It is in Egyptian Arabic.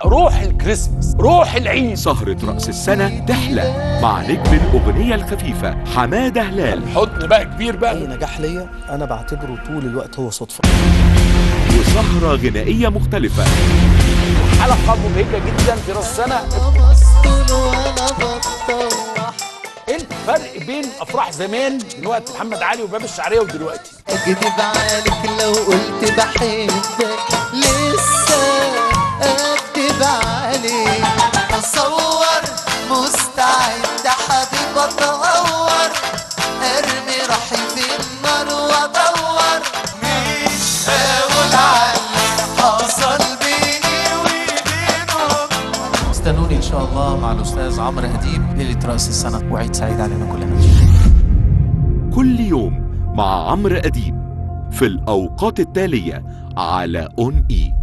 روح الكريسماس روح العيد سهرة رأس السنة تحلى مع نجم الأغنية الخفيفة حمادة هلال حضن بقى كبير اي بقى نجاح ليا انا بعتبره طول الوقت هو صدفه وسهرة غنائية مختلفة حلقه مبهجه جدا في راس السنه بسطل وانا بتطوح ايه الفرق بين افراح زمان من وقت محمد علي وباب الشعريه ودلوقتي اكدب عليك لو قلت بحبك لسه اكدب عليك اصور مستعد حبيب اتهور ارمي روحي في النار وادور مش هقول عنك حصل بيني وبينهم استنوني ان شاء الله مع الاستاذ عمرو اديب ليله راس السنه وعيد سعيد علينا كلنا كل يوم مع عمرو أديب في الأوقات التالية على أون إي